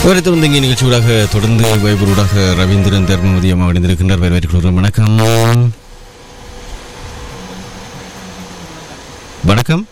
அவரை தொடர்ந்து இங்கே நிகழ்ச்சியூடாக தொடர்ந்து வைபூடாக ரவீந்திரன் தர்மவதி அம்மா அடைந்திருக்கின்றார் வரவேற்கிறோம் வணக்கம் வணக்கம்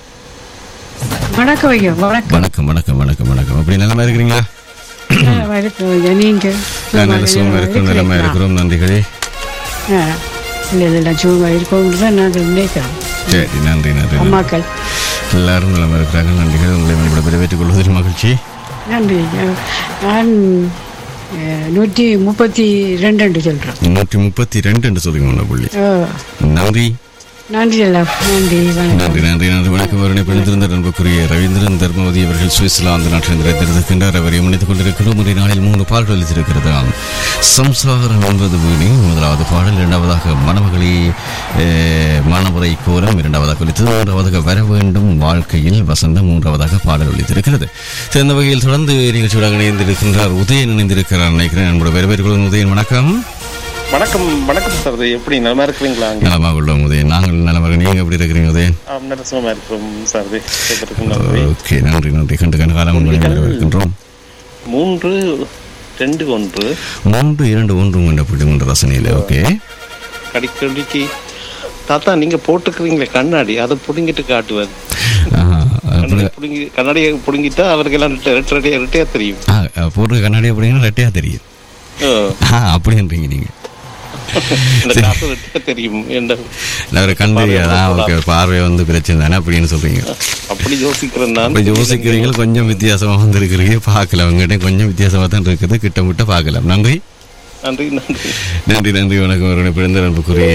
வணக்கம் ஐயா வணக்கம் வணக்கம் வணக்கம் வணக்கம் வணக்கம் அப்படி நிலமா இருக்கிறீங்களா வணக்கம் ஐயா நீங்க நான் நல்ல சுகமா இருக்கிறோம் நிலமா இருக்கிறோம் நன்றிகளே ஆ, இல்லை இல்லை நான் சும்மா இருக்கோம் தான் நாங்கள் நினைக்கிறோம் சரி நன்றி நன்றி நன்றி. அம்மாக்கள் எல்லாரும் நலமா இருக்கிறாங்க நன்றிகள் உங்களை மறுபடியும் வரவேற்றுக் கொள்வதில் மகிழ்ச்சி நன்றி ஐயா. நான் அஹ், நூற்றி முப்பத்தி ரெண்டு சொல்கிறேன் நூற்றி முப்பத்தி ரெண்டு என்று சொல்லுங்க உன்னை புள்ளி ஓ நன்றி நன்றி எல்லாம் நன்றி வணக்கம் நன்றி நன்றி நன்றி வணக்கம் அவருடைய பிடித்திருந்த நண்புக்குரிய ரவீந்திரன் தர்மவதி அவர்கள் சுவிட்சர்லாந்து நாட்டில் நிறைந்திருக்கின்றார் அவரை முன்னித்துக் கொண்டிருக்கிறோம் ஒரு நாளில் மூன்று பாடல்கள் அளித்திருக்கிறது சம்சாரம் என்பது வீணி முதலாவது பாடல் இரண்டாவதாக மணமகளி அஹ், மணமுறை கோரம் இரண்டாவதாக ஒலித்தது மூன்றாவதாக வர வேண்டும் வாழ்க்கையில் வசந்தம் மூன்றாவதாக பாடல் ஒலித்திருக்கிறது சரி, இந்த வகையில் தொடர்ந்து நிகழ்ச்சியோட இணைந்திருக்கின்றார் உதயன் இணைந்திருக்கிறார் நினைக்கிறேன் என்னோட வரவேற்கிறோம் உதயன் வணக்கம் வணக்கம் வணக்கம் சார் இது எப்படி நலமா இருக்கிறீங்களா அங்க நலமாக உள்ளோம் உதயன் நாங்கள் நலமாக நீங்க எப்படி இருக்கிறீங்க உதயன் ஆம், நல்ல சுகமா இருக்கிறோம் சார் இது கேட்கறதுக்கு நன்றி ஓகே நன்றி நன்றி கண்டு கண்டு காலம் உங்களை வரவேற்கின்றோம் மூன்று ரெண்டு ஒன்று மூன்று இரண்டு ஒன்று கொண்ட புள்ளி மூன்று ரசனையில் ஓகே அடிக்கடிக்கு தாத்தா நீங்க போட்டுக்கிறீங்களே கண்ணாடி அதை புடுங்கிட்டு காட்டுவார் ஆஹா, அப்படி- கண்ணாடி புடுங்கி கண்ணாடியை புடுங்கிட்டா அவருக்கு எல்லாம் ரெட்டை ரெட்டை ரெட்டையா ரெட்டையா தெரியும் ஆ, போடுற கண்ணாடி அப்படின்னா ரெட்டையா தெரியும் ஓ, ஆ அப்படின்றீங்க நீங்க இந்த காசு ரெட்டையா தெரியும் என்ற நான் ஒரு கண் தெரியாதா ஓகே பார்வை வந்து பிரச்சனை தானே அப்படின்னு சொல்றீங்க அப்படி யோசிக்கிறேன் நான் அப்படி யோசிக்கிறீங்க கொஞ்சம் வித்தியாசமா வந்திருக்கிறீங்க பார்க்கலாம் உங்ககிட்ட கொஞ்சம் வித்தியாசமா தான் இருக்குது கிட்டமிட்ட பார்க்கலாம் நன்றி நன்றி நன்றி நன்றி நன்றி வணக்கம் அவருடைய பிறந்த நண்புக்குரிய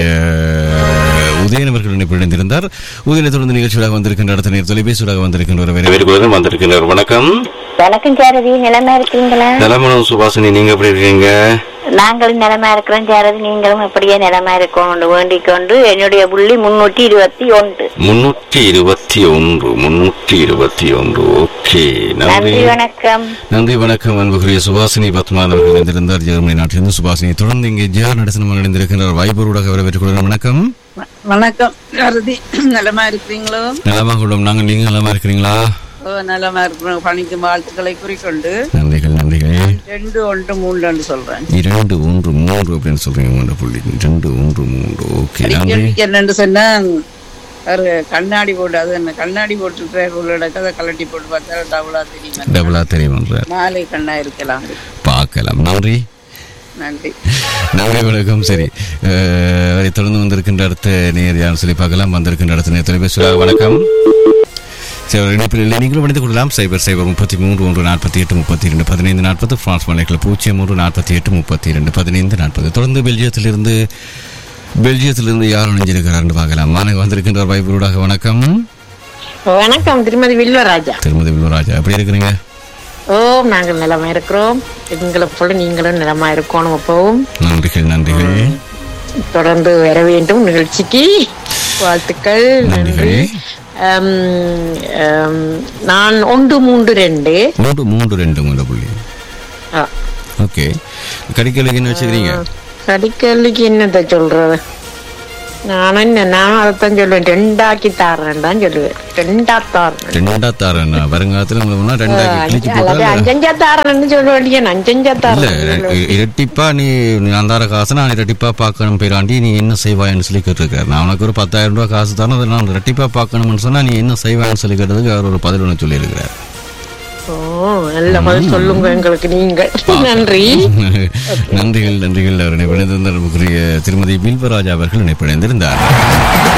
உதயன் அவர்கள் பிறந்திருந்தார் உதயனை தொடர்ந்து நிகழ்ச்சியாக வந்திருக்கின்ற அடுத்த நேர் தொலைபேசியாக வந்திருக்கின்ற ஒரு வந்திருக்கின்றார் வணக்கம் வணக்கம் சாரதி நிலமா இருக்கீங்களா நலமணம் சுபாசினி நீங்க எப்படி இருக்கீங்க நாங்களும் நிலமா இருக்கிறோம் சாரதி நீங்களும் எப்படியே நிலமா இருக்கோம் வேண்டிக் கொண்டு என்னுடைய புள்ளி முன்னூற்றி இருபத்தி ஒன்று முன்னூற்றி இருபத்தி ஒன்று முன்னூற்றி இருபத்தி ஒன்று ஓகே நன்றி நன்றி வணக்கம் நன்றி வணக்கம் அன்புக்குரிய சுபாசினி பத்மான் அவர்கள் இணைந்திருந்தார் ஜெர்மனி நாட்டிலிருந்து சுபாசினி தொடர்ந்து இங்கே ஜிஆர் நடசனம் இணைந்திருக்கின்றார் வைபூடாக வரவேற்றுக் கொள்கிறோம் வணக்கம் வணக்கம் சாரதி நலமா இருக்கிறீங்களோ நலமாக உள்ளோம் நாங்கள் நீங்க நலமா இருக்கிறீங்களா ஓ நலமா இருக்கிறோம் பணிக்கும் வாழ்த்துக்களை குறிக்கொண்டு நன்றிகள் நன்றிகள் ரெண்டு ஒன்று மூன்று சொல்றேன் இரண்டு ஒன்று மூன்று அப்படின்னு சொல்றீங்க மூன்று புள்ளி ரெண்டு ஒன்று மூன்று ஓகே நன்றி கேள்விக்கு என்னன்னு சொன்னா ஒரு கண்ணாடி போட்டு அது என்ன கண்ணாடி போட்டுருக்கிற உள்ளடக்க அதை கலட்டி போட்டு பார்த்தா டபுளா தெரியும் டபுளா தெரியுமன்றார் நாளை கண்ணா இருக்கலாம் பார்க்கலாம் நன்றி நன்றி நன்றி வணக்கம் சரி அஹ், அவரை தொடர்ந்து வந்திருக்கின்ற அடுத்த நேர் யார் சொல்லி பார்க்கலாம் வந்திருக்கின்ற அடுத்த நேர் தொலைபேசி வணக்கம் சரி ஒரு இணைப்பில் இல்லை நீங்களும் இணைந்து கொள்ளலாம் சைபர் சைபர் முப்பத்தி மூன்று ஒன்று நாற்பத்தி எட்டு முப்பத்தி இரண்டு பதினைந்து நாற்பது பிரான்ஸ் மலைகள் பூஜ்ஜியம் மூன்று நாற்பத்தி எட்டு முப்பத்தி இரண்டு பதினைந்து நாற்பது தொடர்ந்து பெல்ஜியத்திலிருந்து பெல்ஜியத்திலிருந்து யார் இணைஞ்சிருக்கிறார்னு பார்க்கலாம் மாணவ வந்திருக்கின்ற வைபூடாக வணக்கம் வணக்கம் திருமதி வில்வராஜா திருமதி வில்வராஜா எப்படி இருக்கிறீங்க ஓ நாங்கள் நிலமா இருக்கிறோம் எங்களை போல நீங்களும் நிலமா இருக்கணும் எப்பவும் நன்றிகள் நன்றிகள் தொடர்ந்து வர வேண்டும் நிகழ்ச்சிக்கு வாழ்த்துக்கள் நன்றி நன்றிகள் ஆம், ஆம், நான் ஒன்று மூன்று ரெண்டு மூன்று மூன்று ரெண்டு மூன்று புள்ளி ஆ, ஓகே கடிக்கலுக்கு என்ன வச்சுக்கிறீங்க கடிக்கல்லிக்கு என்னத்த சொல்றது நான் என்ன நான் அதைத்தான் சொல்லுவேன் ரெண்டாக்கி தாரேன் தான் சொல்லுவேன் ரெண்டா தாரேன் ரெண்டா தாரேன் வருங்காலத்துல உங்களுக்கு ரெண்டாக்கி கிழிச்சு அல்லது போட்டா அஞ்சஞ்சா தாரேன்னு சொல்ல வேண்டிய அஞ்சஞ்சா இல்ல தாரேன் இ- இரட்டிப்பா நீ நீ அந்தார காசை நான் இரட்டிப்பா பார்க்கணும் பேராண்டி நீ என்ன செய்வாய்ன்னு சொல்லி கேட்டிருக்காரு நான் உனக்கு ஒரு பத்தாயிரம் ரூபாய் காசு தானே அதை நான் இரட்டிப்பா பார்க்கணும்னு சொன்னா நீ என்ன செய்வான்னு சொல்லி கேட்டதுக்கு அவர் ஒரு பதில் ஒன்று சொல்லியிருக்கிறார் ஓ நல்ல பதில் சொல்லுங்க எங்களுக்கு நீங்கள் நன்றி நன்றிகள் நன்றிகள் அவர் இணைப்பிணைந்திருந்தார் திருமதி பில்வராஜ் அவர்கள் இணைப்பிணைந்திருந்தார்